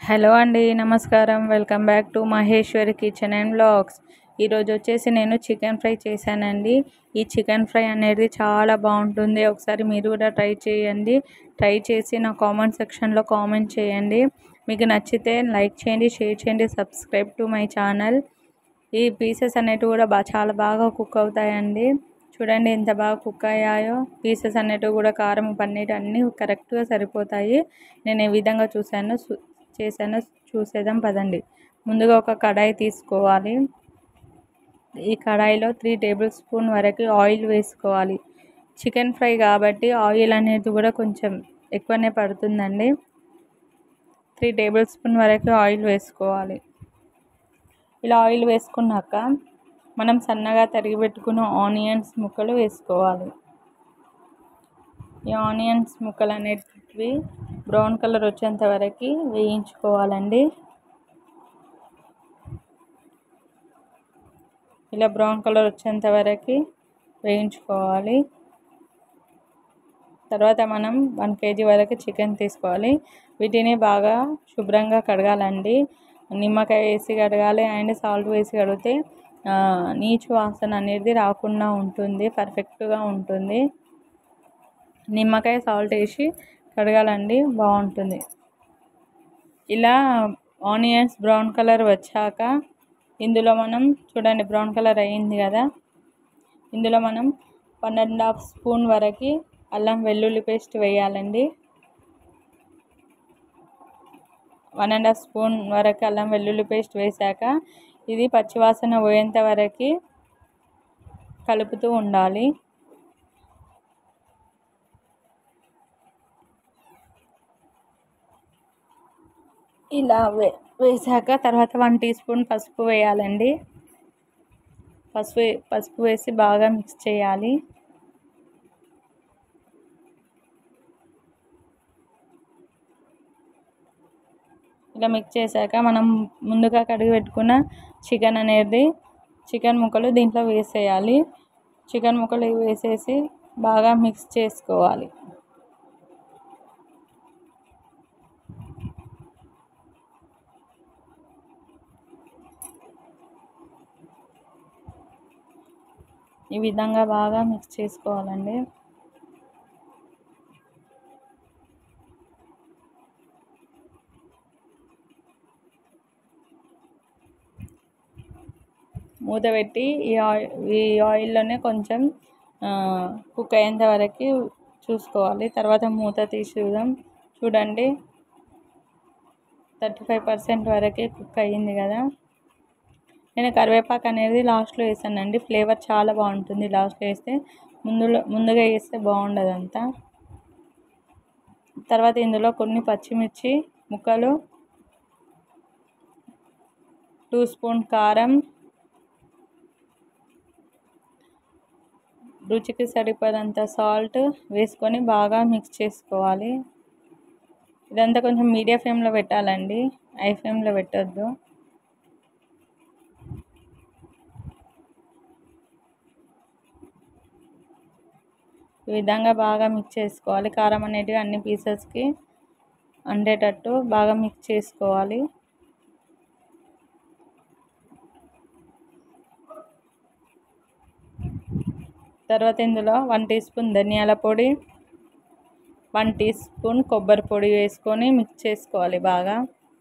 hello అండి నమస్కారం welcome back to Maheshwari kitchen and blogs ఈరోజు వచ్చేసి నేను చికెన్ ఫ్రై చేశానండి ఈ చికెన్ ఫ్రై అనేది చాలా బాగుంటుంది ఒకసారి మీరు కూడా ట్రై చేయండి ట్రై చేసి నా కామెంట్ సెక్షన్లో కామెంట్ చేయండి మీకు నచ్చితే లైక్ చేయండి షేర్ చేయండి సబ్స్క్రైబ్ టు మై ఛానల్ ఈ పీసెస్ అనేటివి కూడా బాగా చాలా బాగా కుక్ అవుతాయండి చూడండి ఎంత బాగా కుక్ అయ్యాయో పీసెస్ అనేటివి కూడా కారం పన్నీర్ అన్నీ కరెక్ట్గా సరిపోతాయి నేను ఏ విధంగా చూశానో సు- చేశానో చూసేద్దాం పదండి ముందుగా ఒక కడాయి తీసుకోవాలి ఈ కడాయిలో త్రీ టేబుల్ స్పూన్ వరకు ఆయిల్ వేసుకోవాలి చికెన్ ఫ్రై కాబట్టి ఆయిల్ అనేది కూడా కొంచెం ఎక్కువనే పడుతుందండి త్రీ టేబుల్ స్పూన్ వరకు ఆయిల్ వేసుకోవాలి ఇలా ఆయిల్ వేసుకున్నాక మనం సన్నగా తరిగి పెట్టుకున్న ఆనియన్స్ ముక్కలు వేసుకోవాలి ఈ ఆనియన్స్ ముక్కలు అనేటివి బ్రౌన్ కలర్ వచ్చేంత వరకు వేయించుకోవాలండి ఇలా బ్రౌన్ కలర్ వచ్చేంత వరకు వేయించుకోవాలి తర్వాత మనం వన్ కేజీ వరకు చికెన్ తీసుకోవాలి వీటిని బాగా శుభ్రంగా కడగాలండి నిమ్మకాయ వేసి కడగాలి అండ్ సాల్ట్ వేసి కడిగితే ఆ, నీచు వాసన అనేది రాకుండా ఉంటుంది పర్ఫెక్ట్గా ఉంటుంది నిమ్మకాయ సాల్ట్ వేసి కడగాలండి బాగుంటుంది ఇలా ఆనియన్స్ బ్రౌన్ కలర్ వచ్చాక ఇందులో మనం చూడండి బ్రౌన్ కలర్ అయ్యింది కదా ఇందులో మనం వన్ అండ్ హాఫ్ స్పూన్ వరకు అల్లం వెల్లుల్లి పేస్ట్ వేయాలండి వన్ అండ్ హాఫ్ స్పూన్ వరకు అల్లం వెల్లుల్లి పేస్ట్ వేశాక ఇది పచ్చివాసన పోయేంత వరకు కలుపుతూ ఉండాలి ఇలా వే వేసాక తర్వాత వన్ టీ స్పూన్ పసుపు వేయాలండి పసుపు పసుపు వేసి బాగా మిక్స్ చేయాలి ఇలా మిక్స్ చేశాక మనం ముందుగా కడిగి పెట్టుకున్న చికెన్ అనేది చికెన్ ముక్కలు దీంట్లో వేసేయాలి చికెన్ ముక్కలు వేసేసి బాగా మిక్స్ చేసుకోవాలి ఈ విధంగా బాగా మిక్స్ చేసుకోవాలండి మూత పెట్టి ఈ ఆయిల్ ఈ ఆయిల్లోనే కొంచెం కుక్ అయ్యేంత వరకు చూసుకోవాలి తర్వాత మూత తీసి చూద్దాం చూడండి థర్టీ ఫైవ్ పర్సెంట్ వరకే కుక్ అయ్యింది కదా నేను కరివేపాకు అనేది లాస్ట్లో వేసానండి ఫ్లేవర్ చాలా బాగుంటుంది లాస్ట్లో వేస్తే ముందులో ముందుగా వేస్తే బాగుండదు అంతా తర్వాత ఇందులో కొన్ని పచ్చిమిర్చి ముక్కలు టూ స్పూన్ కారం రుచికి సరిపడంత సాల్ట్ వేసుకొని బాగా మిక్స్ చేసుకోవాలి ఇదంతా కొంచెం మీడియం ఫ్లేమ్లో పెట్టాలండి హై ఫ్లేమ్లో పెట్టొద్దు ఈ విధంగా బాగా మిక్స్ చేసుకోవాలి కారం అనేటివి అన్ని పీసెస్కి అందేటట్టు బాగా మిక్స్ చేసుకోవాలి తర్వాత ఇందులో వన్ టీ స్పూన్ ధనియాల పొడి వన్ టీ స్పూన్ కొబ్బరి పొడి వేసుకొని మిక్స్ చేసుకోవాలి బాగా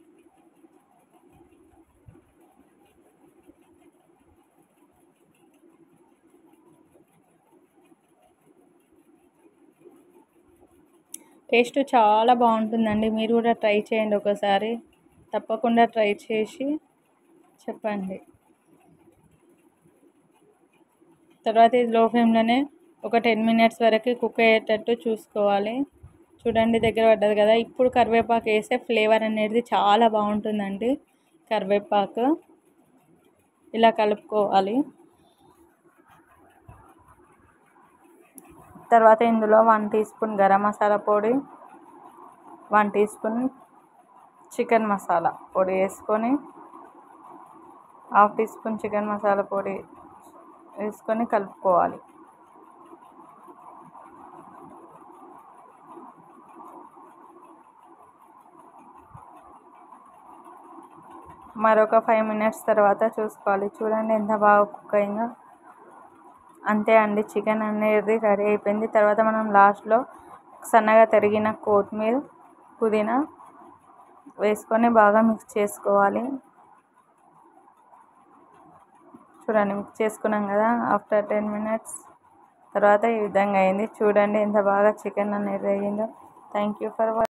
టేస్ట్ చాలా బాగుంటుందండి మీరు కూడా ట్రై చేయండి ఒకసారి తప్పకుండా ట్రై చేసి చెప్పండి తర్వాత ఇది లో ఫ్లేమ్లోనే ఒక టెన్ మినిట్స్ వరకు కుక్ అయ్యేటట్టు చూసుకోవాలి చూడండి దగ్గర పడ్డది కదా ఇప్పుడు కరివేపాకు వేస్తే ఫ్లేవర్ అనేది చాలా బాగుంటుందండి కరివేపాకు ఇలా కలుపుకోవాలి తర్వాత ఇందులో one teaspoon garam masala పొడి one teaspoon chicken masala పొడి వేసుకొని half teaspoon chicken masala పొడి వేసుకొని కలుపుకోవాలి మరొక ఫైవ్ మినిట్స్ తర్వాత చూసుకోవాలి చూడండి ఎంత బాగా కుక్ అయిందో అంతే అండి చికెన్ అనేది రెడీ అయిపోయింది తర్వాత మనం లాస్ట్లో సన్నగా తరిగిన కొత్తిమీర పుదీనా వేసుకొని బాగా మిక్స్ చేసుకోవాలి చూడండి మిక్స్ చేసుకున్నాం కదా ఆఫ్టర్ టెన్ మినిట్స్ తర్వాత ఈ విధంగా అయింది చూడండి ఎంత బాగా చికెన్ అనేది అయ్యిందో థ్యాంక్ యూ ఫర్